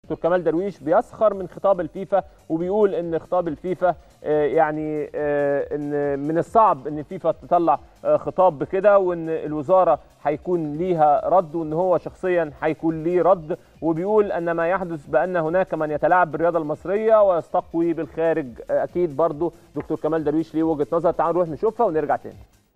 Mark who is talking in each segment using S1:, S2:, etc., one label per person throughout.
S1: دكتور كمال درويش بيسخر من خطاب الفيفا وبيقول ان خطاب الفيفا آه، يعني آه، ان من الصعب ان الفيفا تطلع آه، خطاب بكده وان الوزاره هيكون ليها رد وان هو شخصيا هيكون ليه رد وبيقول ان ما يحدث بان هناك من يتلاعب بالرياضه المصريه ويستقوي بالخارج آه، اكيد برضو دكتور كمال درويش ليه وجهه نظر تعالوا نروح نشوفها ونرجع تاني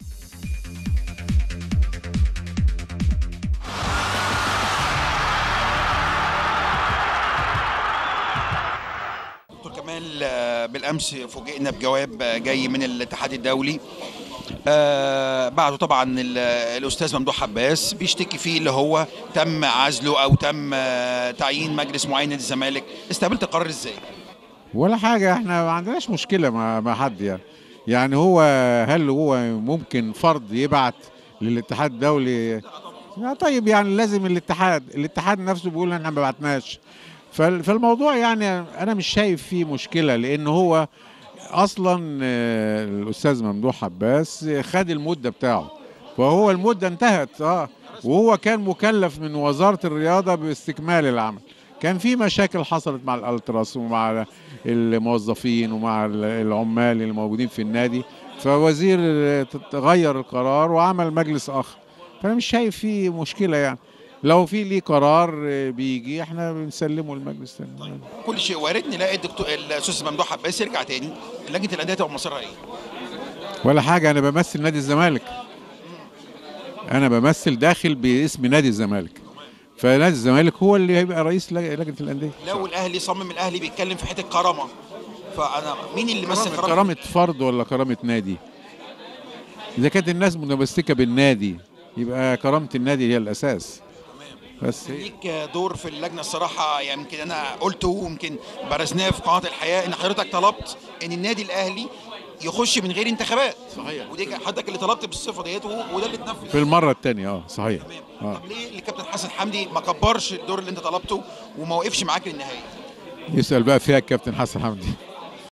S2: دكتور كمال آه، بالامس فوجئنا بجواب آه، جاي من الاتحاد الدولي آه، بعده طبعا ال- الاستاذ ممدوح عباس بيشتكي فيه اللي هو تم عزله او تم آه، تعيين مجلس معين نادي الزمالك استقبلت القرار ازاي؟
S3: ولا حاجة احنا ما عندناش مشكلة مع مع حد يعني يعني هو هل هو ممكن فرد يبعت للاتحاد الدولي لا طيب يعني لازم الاتحاد الاتحاد نفسه بيقول احنا ما بعتناش فال- فالموضوع يعني انا مش شايف فيه مشكلة لان هو اصلا آه، الاستاذ ممدوح عباس خد المدة بتاعه فهو المدة انتهت اه وهو كان مكلف من وزارة الرياضة باستكمال العمل كان في مشاكل حصلت مع الالتراس ومع الموظفين ومع العمال اللي موجودين في النادي فوزير غير القرار وعمل مجلس اخر فانا مش شايف فيه مشكله يعني لو في ليه قرار بيجي احنا بنسلمه المجلس تاني
S2: كل شيء وارد نلاقي الدكتور الاستاذ ممدوح عباس يرجع تاني لجنه الانديه تبقى مصيرها ايه؟
S3: ولا حاجه انا بمثل نادي الزمالك انا بمثل داخل باسم نادي الزمالك فنادي الزمالك هو اللي هيبقى رئيس لجنه الانديه
S2: لو الاهلي صمم الاهلي بيتكلم في حته كرامه فانا مين اللي مثل
S3: كرامة,
S2: كرامه؟
S3: كرامة فرد ولا كرامة نادي إذا كانت الناس متمسكة بالنادي يبقى كرامة النادي هي الأساس بس هي-
S2: ليك دور في اللجنه الصراحه يعني يمكن انا قلته ويمكن برزناه في قناه الحياه ان حضرتك طلبت ان النادي الاهلي يخش من غير انتخابات
S3: صحيح.
S2: ودي كان حضرتك اللي طلبت بالصفه ديت وده اللي اتنفذ
S3: في المرة الثانية اه صحيح
S2: تمام
S3: اه
S2: طب ليه الكابتن حسن حمدي ما كبرش الدور اللي انت طلبته وما وقفش معاك للنهايه
S3: يسأل بقى فيها الكابتن حسن حمدي